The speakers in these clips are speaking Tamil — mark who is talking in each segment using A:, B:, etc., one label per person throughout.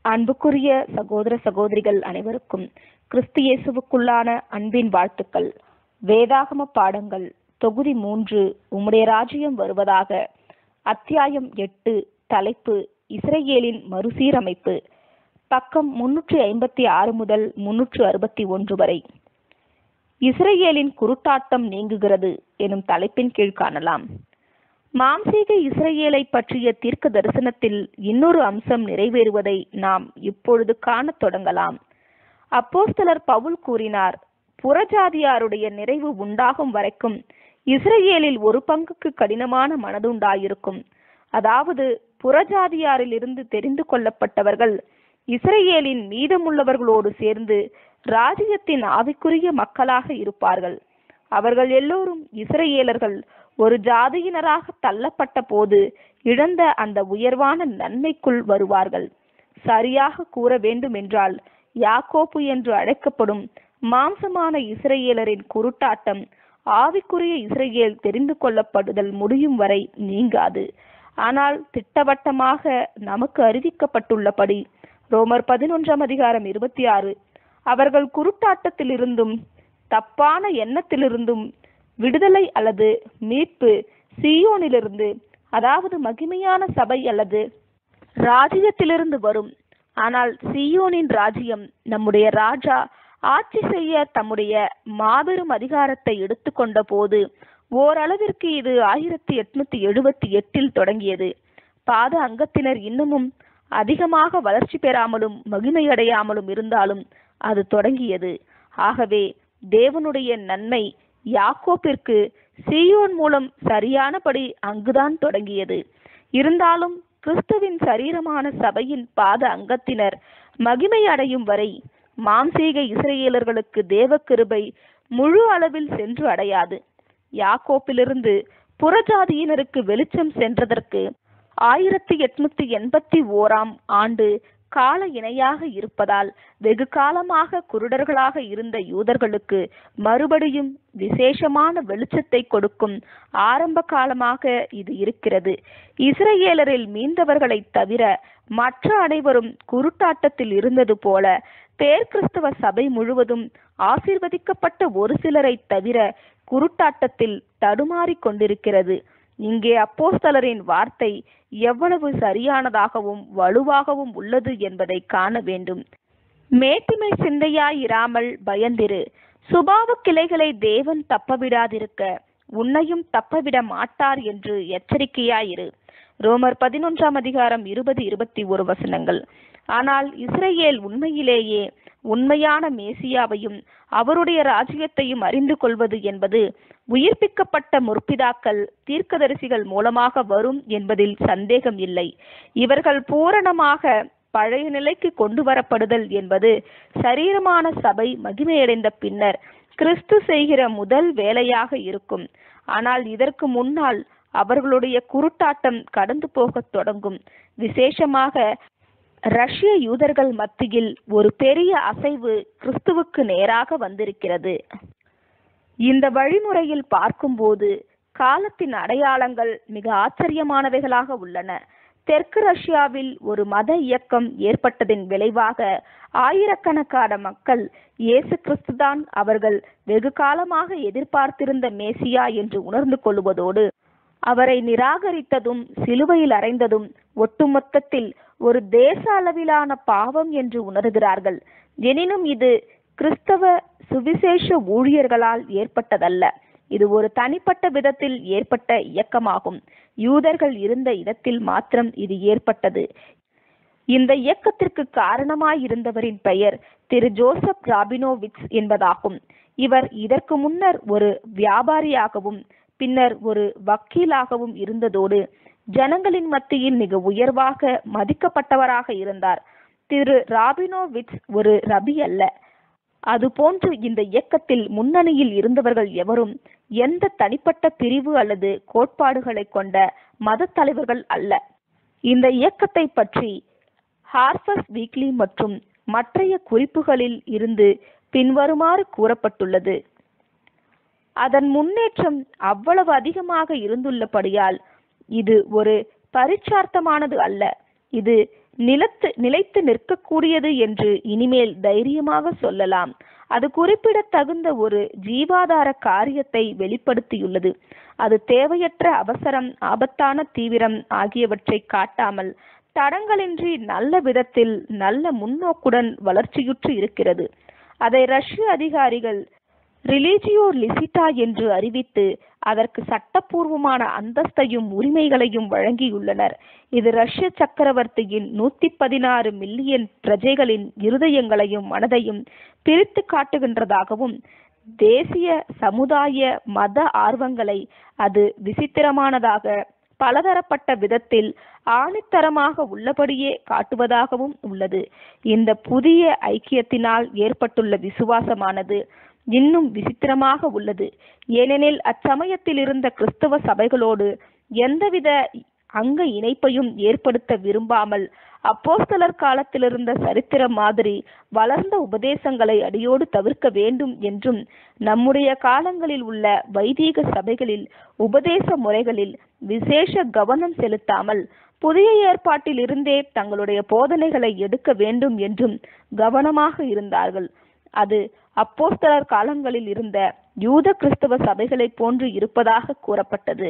A: அன்புக்குரிய சகோதர சகோதரிகள் அனைவருக்கும் கிறிஸ்து இயேசுவுக்குள்ளான அன்பின் வாழ்த்துக்கள் வேதாகம பாடங்கள் தொகுதி மூன்று உம்முடைய ராஜ்யம் வருவதாக அத்தியாயம் எட்டு தலைப்பு இஸ்ரேலின் மறுசீரமைப்பு பக்கம் முன்னூற்றி ஐம்பத்தி ஆறு முதல் முன்னூற்று அறுபத்தி ஒன்று வரை இஸ்ரேலின் குருட்டாட்டம் நீங்குகிறது எனும் தலைப்பின் கீழ் காணலாம் மாம்சீக இஸ்ரேலை பற்றிய தீர்க்க தரிசனத்தில் இன்னொரு அம்சம் நிறைவேறுவதை நாம் இப்பொழுது காணத் தொடங்கலாம் அப்போஸ்தலர் பவுல் கூறினார் புறஜாதியாருடைய நிறைவு உண்டாகும் வரைக்கும் இஸ்ரேலில் ஒரு பங்குக்கு கடினமான மனதுண்டாயிருக்கும் அதாவது புறஜாதியாரிலிருந்து தெரிந்து கொள்ளப்பட்டவர்கள் இஸ்ரேலின் மீதமுள்ளவர்களோடு சேர்ந்து ராஜ்யத்தின் ஆவிக்குரிய மக்களாக இருப்பார்கள் அவர்கள் எல்லோரும் இஸ்ரேலர்கள் ஒரு ஜாதியினராக தள்ளப்பட்ட போது இழந்த அந்த உயர்வான நன்மைக்குள் வருவார்கள் சரியாக கூற வேண்டுமென்றால் யாக்கோப்பு என்று அழைக்கப்படும் மாம்சமான இஸ்ரேலரின் குருட்டாட்டம் ஆவிக்குரிய இஸ்ரேல் தெரிந்து கொள்ளப்படுதல் முடியும் வரை நீங்காது ஆனால் திட்டவட்டமாக நமக்கு அறிவிக்கப்பட்டுள்ளபடி ரோமர் பதினொன்றாம் அதிகாரம் இருபத்தி ஆறு அவர்கள் குருட்டாட்டத்திலிருந்தும் தப்பான எண்ணத்திலிருந்தும் விடுதலை அல்லது மீட்பு சியோனிலிருந்து அதாவது மகிமையான சபை அல்லது ராஜ்யத்திலிருந்து வரும் ஆனால் சியோனின் ராஜ்யம் நம்முடைய ராஜா ஆட்சி செய்ய தம்முடைய மாபெரும் அதிகாரத்தை எடுத்துக்கொண்ட போது ஓரளவிற்கு இது ஆயிரத்தி எட்நூத்தி எழுபத்தி எட்டில் தொடங்கியது பாத அங்கத்தினர் இன்னமும் அதிகமாக வளர்ச்சி பெறாமலும் மகிமையடையாமலும் இருந்தாலும் அது தொடங்கியது ஆகவே தேவனுடைய நன்மை யாக்கோப்பிற்கு சியோன் மூலம் சரியானபடி அங்குதான் தொடங்கியது இருந்தாலும் கிறிஸ்துவின் சரீரமான சபையின் பாத அங்கத்தினர் மகிமை அடையும் வரை மாம்சீக இஸ்ரேலர்களுக்கு தேவ கிருபை முழு அளவில் சென்று அடையாது யாக்கோப்பிலிருந்து புறஜாதியினருக்கு வெளிச்சம் சென்றதற்கு ஆயிரத்தி எட்நூத்தி எண்பத்தி ஓராம் ஆண்டு கால இணையாக இருப்பதால் வெகு காலமாக குருடர்களாக இருந்த யூதர்களுக்கு மறுபடியும் விசேஷமான வெளிச்சத்தை கொடுக்கும் ஆரம்ப காலமாக இது இருக்கிறது இஸ்ரேலரில் மீண்டவர்களை தவிர மற்ற அனைவரும் குருட்டாட்டத்தில் இருந்தது போல பேர் கிறிஸ்தவ சபை முழுவதும் ஆசீர்வதிக்கப்பட்ட ஒரு சிலரை தவிர குருட்டாட்டத்தில் தடுமாறிக் கொண்டிருக்கிறது இங்கே அப்போஸ்தலரின் வார்த்தை எவ்வளவு சரியானதாகவும் வலுவாகவும் உள்ளது என்பதை காண வேண்டும் மேட்டிமை சிந்தையாயிராமல் பயந்திரு சுபாவ கிளைகளை தேவன் தப்பவிடாதிருக்க உன்னையும் தப்பவிட மாட்டார் என்று எச்சரிக்கையாயிரு ரோமர் பதினொன்றாம் அதிகாரம் இருபது இருபத்தி ஒரு வசனங்கள் ஆனால் இஸ்ரேல் உண்மையிலேயே உண்மையான மேசியாவையும் அவருடைய ராஜ்யத்தையும் அறிந்து கொள்வது என்பது உயிர்ப்பிக்கப்பட்ட முற்பிதாக்கள் தீர்க்கதரிசிகள் மூலமாக வரும் என்பதில் சந்தேகம் இல்லை இவர்கள் பூரணமாக பழைய நிலைக்கு கொண்டு வரப்படுதல் என்பது சரீரமான சபை மகிமையடைந்த பின்னர் கிறிஸ்து செய்கிற முதல் வேலையாக இருக்கும் ஆனால் இதற்கு முன்னால் அவர்களுடைய குருட்டாட்டம் கடந்து போகத் தொடங்கும் விசேஷமாக ரஷ்ய யூதர்கள் மத்தியில் ஒரு பெரிய அசைவு கிறிஸ்துவுக்கு நேராக வந்திருக்கிறது இந்த வழிமுறையில் பார்க்கும்போது காலத்தின் அடையாளங்கள் மிக ஆச்சரியமானவைகளாக உள்ளன தெற்கு ரஷ்யாவில் ஒரு மத இயக்கம் ஏற்பட்டதின் விளைவாக ஆயிரக்கணக்கான மக்கள் இயேசு கிறிஸ்துதான் அவர்கள் வெகு காலமாக எதிர்பார்த்திருந்த மேசியா என்று உணர்ந்து கொள்வதோடு அவரை நிராகரித்ததும் சிலுவையில் அறைந்ததும் ஒட்டுமொத்தத்தில் ஒரு தேச அளவிலான பாவம் என்று உணர்கிறார்கள் எனினும் இது கிறிஸ்தவ சுவிசேஷ ஊழியர்களால் ஏற்பட்டதல்ல இது ஒரு தனிப்பட்ட விதத்தில் ஏற்பட்ட இயக்கமாகும் யூதர்கள் இருந்த இடத்தில் மாத்திரம் இது ஏற்பட்டது இந்த இயக்கத்திற்கு காரணமாயிருந்தவரின் பெயர் திரு ஜோசப் ராபினோவிட்ஸ் என்பதாகும் இவர் இதற்கு முன்னர் ஒரு வியாபாரியாகவும் பின்னர் ஒரு வக்கீலாகவும் இருந்ததோடு ஜனங்களின் மத்தியில் மிக உயர்வாக மதிக்கப்பட்டவராக இருந்தார் திரு ராபினோவிட்ஸ் ஒரு ரபி அல்ல அதுபோன்று இந்த இயக்கத்தில் முன்னணியில் இருந்தவர்கள் எவரும் எந்த தனிப்பட்ட பிரிவு அல்லது கோட்பாடுகளை கொண்ட மத தலைவர்கள் அல்ல இந்த இயக்கத்தை பற்றி ஹார்பஸ் வீக்லி மற்றும் மற்றைய குறிப்புகளில் இருந்து பின்வருமாறு கூறப்பட்டுள்ளது அதன் முன்னேற்றம் அவ்வளவு அதிகமாக இருந்துள்ளபடியால் இது ஒரு பரிச்சார்த்தமானது அல்ல இது நிலத்து நிலைத்து நிற்கக்கூடியது என்று இனிமேல் தைரியமாக சொல்லலாம் அது குறிப்பிடத்தகுந்த ஒரு ஜீவாதார காரியத்தை வெளிப்படுத்தியுள்ளது அது தேவையற்ற அவசரம் ஆபத்தான தீவிரம் ஆகியவற்றை காட்டாமல் தடங்களின்றி நல்ல விதத்தில் நல்ல முன்னோக்குடன் வளர்ச்சியுற்று இருக்கிறது அதை ரஷ்ய அதிகாரிகள் ரிலிஜியோ லிசிட்டா என்று அறிவித்து அதற்கு சட்டப்பூர்வமான அந்தஸ்தையும் உரிமைகளையும் வழங்கியுள்ளனர் இது ரஷ்ய சக்கரவர்த்தியின் நூத்தி பதினாறு மில்லியன் பிரஜைகளின் இருதயங்களையும் மனதையும் பிரித்து காட்டுகின்றதாகவும் தேசிய சமுதாய மத ஆர்வங்களை அது விசித்திரமானதாக பலதரப்பட்ட விதத்தில் ஆணித்தரமாக உள்ளபடியே காட்டுவதாகவும் உள்ளது இந்த புதிய ஐக்கியத்தினால் ஏற்பட்டுள்ள விசுவாசமானது இன்னும் விசித்திரமாக உள்ளது ஏனெனில் அச்சமயத்தில் இருந்த கிறிஸ்தவ சபைகளோடு எந்தவித அங்க இணைப்பையும் ஏற்படுத்த விரும்பாமல் அப்போஸ்தலர் காலத்திலிருந்த சரித்திர மாதிரி வளர்ந்த உபதேசங்களை அடியோடு தவிர்க்க வேண்டும் என்றும் நம்முடைய காலங்களில் உள்ள வைதீக சபைகளில் உபதேச முறைகளில் விசேஷ கவனம் செலுத்தாமல் புதிய ஏற்பாட்டில் இருந்தே தங்களுடைய போதனைகளை எடுக்க வேண்டும் என்றும் கவனமாக இருந்தார்கள் அது அப்போஸ்தலர் காலங்களில் இருந்த யூத கிறிஸ்தவ சபைகளைப் போன்று இருப்பதாக கூறப்பட்டது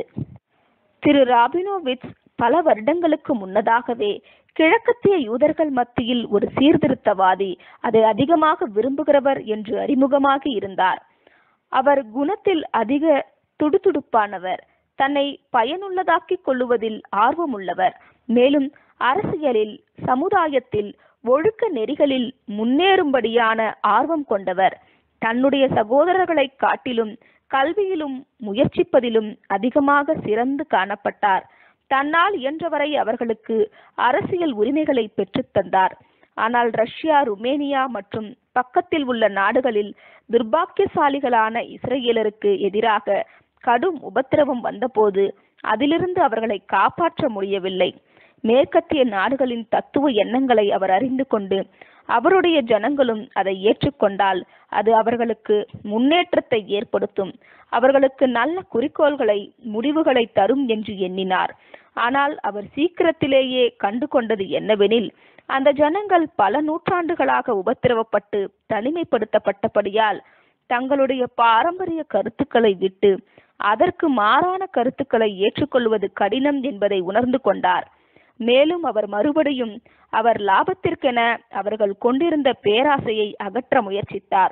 A: திரு ராபினோவிட்ஸ் பல வருடங்களுக்கு முன்னதாகவே கிழக்கத்திய யூதர்கள் மத்தியில் ஒரு சீர்திருத்தவாதி அதை அதிகமாக விரும்புகிறவர் என்று அறிமுகமாகி இருந்தார் அவர் குணத்தில் அதிக துடுதுடுப்பானவர் தன்னை பயனுள்ளதாக்கிக் கொள்ளுவதில் ஆர்வமுள்ளவர் மேலும் அரசியலில் சமுதாயத்தில் ஒழுக்க நெறிகளில் முன்னேறும்படியான ஆர்வம் கொண்டவர் தன்னுடைய சகோதரர்களைக் காட்டிலும் கல்வியிலும் முயற்சிப்பதிலும் அதிகமாக சிறந்து காணப்பட்டார் தன்னால் இயன்றவரை அவர்களுக்கு அரசியல் உரிமைகளை பெற்றுத் தந்தார் ஆனால் ரஷ்யா ருமேனியா மற்றும் பக்கத்தில் உள்ள நாடுகளில் துர்பாக்கியசாலிகளான இஸ்ரேலருக்கு எதிராக கடும் உபத்திரவம் வந்தபோது அதிலிருந்து அவர்களை காப்பாற்ற முடியவில்லை மேற்கத்திய நாடுகளின் தத்துவ எண்ணங்களை அவர் அறிந்து கொண்டு அவருடைய ஜனங்களும் அதை ஏற்றுக்கொண்டால் அது அவர்களுக்கு முன்னேற்றத்தை ஏற்படுத்தும் அவர்களுக்கு நல்ல குறிக்கோள்களை முடிவுகளை தரும் என்று எண்ணினார் ஆனால் அவர் சீக்கிரத்திலேயே கண்டு கொண்டது என்னவெனில் அந்த ஜனங்கள் பல நூற்றாண்டுகளாக உபத்திரவப்பட்டு தனிமைப்படுத்தப்பட்டபடியால் தங்களுடைய பாரம்பரிய கருத்துக்களை விட்டு அதற்கு மாறான கருத்துக்களை ஏற்றுக்கொள்வது கடினம் என்பதை உணர்ந்து கொண்டார் மேலும் அவர் மறுபடியும் அவர் லாபத்திற்கென அவர்கள் கொண்டிருந்த பேராசையை அகற்ற முயற்சித்தார்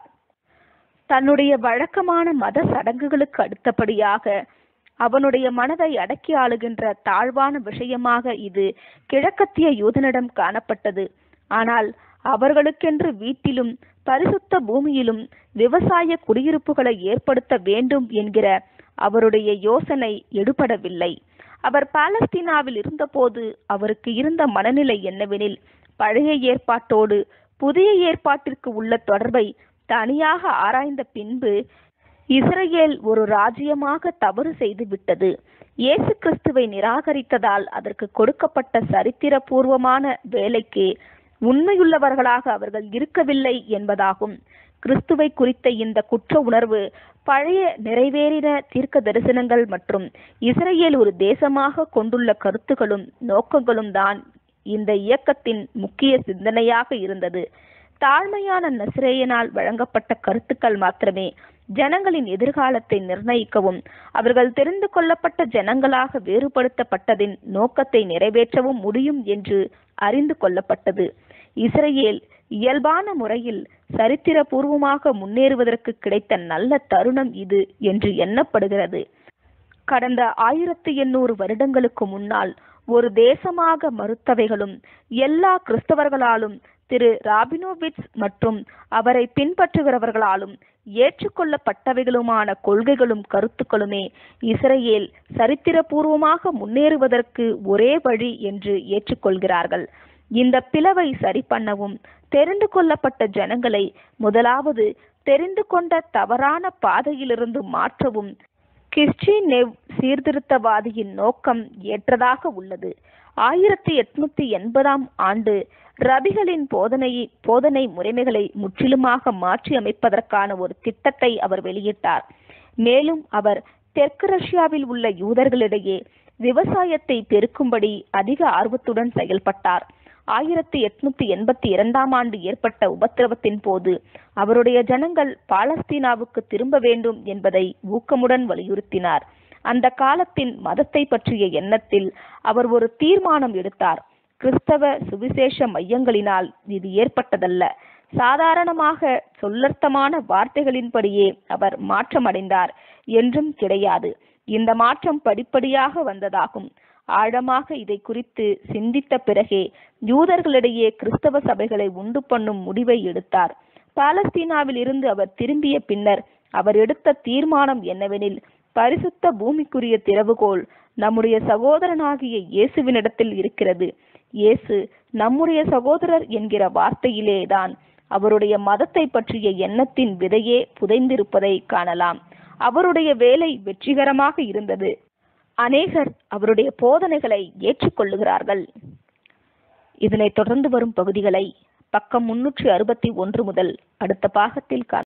A: தன்னுடைய வழக்கமான மத சடங்குகளுக்கு அடுத்தபடியாக அவனுடைய மனதை அடக்கி ஆளுகின்ற தாழ்வான விஷயமாக இது கிழக்கத்திய யூதனிடம் காணப்பட்டது ஆனால் அவர்களுக்கென்று வீட்டிலும் பரிசுத்த பூமியிலும் விவசாய குடியிருப்புகளை ஏற்படுத்த வேண்டும் என்கிற அவருடைய யோசனை எடுபடவில்லை அவர் பாலஸ்தீனாவில் இருந்தபோது அவருக்கு இருந்த மனநிலை என்னவெனில் பழைய ஏற்பாட்டோடு புதிய ஏற்பாட்டிற்கு உள்ள தொடர்பை தனியாக ஆராய்ந்த பின்பு இஸ்ரேல் ஒரு ராஜ்யமாக தவறு செய்து விட்டது இயேசு கிறிஸ்துவை நிராகரித்ததால் அதற்கு கொடுக்கப்பட்ட சரித்திரபூர்வமான வேலைக்கு உண்மையுள்ளவர்களாக அவர்கள் இருக்கவில்லை என்பதாகும் கிறிஸ்துவை குறித்த இந்த குற்ற உணர்வு பழைய நிறைவேறின தீர்க்க தரிசனங்கள் மற்றும் இஸ்ரேல் ஒரு தேசமாக கொண்டுள்ள கருத்துகளும் நோக்கங்களும் தான் இந்த இயக்கத்தின் முக்கிய சிந்தனையாக இருந்தது தாழ்மையான நசிரேயனால் வழங்கப்பட்ட கருத்துக்கள் மாத்திரமே ஜனங்களின் எதிர்காலத்தை நிர்ணயிக்கவும் அவர்கள் தெரிந்து கொள்ளப்பட்ட ஜனங்களாக வேறுபடுத்தப்பட்டதின் நோக்கத்தை நிறைவேற்றவும் முடியும் என்று அறிந்து கொள்ளப்பட்டது இஸ்ரேல் இயல்பான முறையில் சரித்திரபூர்வமாக முன்னேறுவதற்கு கிடைத்த நல்ல தருணம் இது என்று எண்ணப்படுகிறது கடந்த ஆயிரத்தி எண்ணூறு வருடங்களுக்கு முன்னால் ஒரு தேசமாக மறுத்தவைகளும் எல்லா கிறிஸ்தவர்களாலும் திரு ராபினோவிட்ஸ் மற்றும் அவரை பின்பற்றுகிறவர்களாலும் ஏற்றுக்கொள்ளப்பட்டவைகளுமான கொள்கைகளும் கருத்துக்களுமே இஸ்ரேல் சரித்திரபூர்வமாக முன்னேறுவதற்கு ஒரே வழி என்று ஏற்றுக்கொள்கிறார்கள் இந்த பிளவை சரி பண்ணவும் தெரிந்து கொள்ளப்பட்ட ஜனங்களை முதலாவது தெரிந்து கொண்ட தவறான பாதையிலிருந்து மாற்றவும் கிறிஸ்டினெவ் சீர்திருத்தவாதியின் நோக்கம் ஏற்றதாக உள்ளது ஆயிரத்தி எட்நூத்தி எண்பதாம் ஆண்டு ரபிகளின் போதனை போதனை முறைமைகளை முற்றிலுமாக மாற்றி அமைப்பதற்கான ஒரு திட்டத்தை அவர் வெளியிட்டார் மேலும் அவர் தெற்கு ரஷ்யாவில் உள்ள யூதர்களிடையே விவசாயத்தை பெருக்கும்படி அதிக ஆர்வத்துடன் செயல்பட்டார் ஆயிரத்தி எட்நூத்தி எண்பத்தி இரண்டாம் ஆண்டு ஏற்பட்ட உபத்திரவத்தின் போது அவருடைய ஜனங்கள் பாலஸ்தீனாவுக்கு திரும்ப வேண்டும் என்பதை ஊக்கமுடன் வலியுறுத்தினார் அந்த காலத்தின் மதத்தை பற்றிய எண்ணத்தில் அவர் ஒரு தீர்மானம் எடுத்தார் கிறிஸ்தவ சுவிசேஷ மையங்களினால் இது ஏற்பட்டதல்ல சாதாரணமாக சொல்லர்த்தமான வார்த்தைகளின்படியே அவர் மாற்றமடைந்தார் என்றும் கிடையாது இந்த மாற்றம் படிப்படியாக வந்ததாகும் ஆழமாக இதை குறித்து சிந்தித்த பிறகே யூதர்களிடையே கிறிஸ்தவ சபைகளை உண்டு பண்ணும் முடிவை எடுத்தார் பாலஸ்தீனாவில் இருந்து அவர் திரும்பிய பின்னர் அவர் எடுத்த தீர்மானம் என்னவெனில் பரிசுத்த பூமிக்குரிய திறவுகோல் நம்முடைய சகோதரனாகிய இயேசுவினிடத்தில் இருக்கிறது இயேசு நம்முடைய சகோதரர் என்கிற வார்த்தையிலேதான் அவருடைய மதத்தை பற்றிய எண்ணத்தின் விதையே புதைந்திருப்பதை காணலாம் அவருடைய வேலை வெற்றிகரமாக இருந்தது அநேகர் அவருடைய போதனைகளை ஏற்றுக்கொள்ளுகிறார்கள் இதனைத் தொடர்ந்து வரும் பகுதிகளை பக்கம் முன்னூற்றி அறுபத்தி ஒன்று முதல் அடுத்த பாகத்தில் காண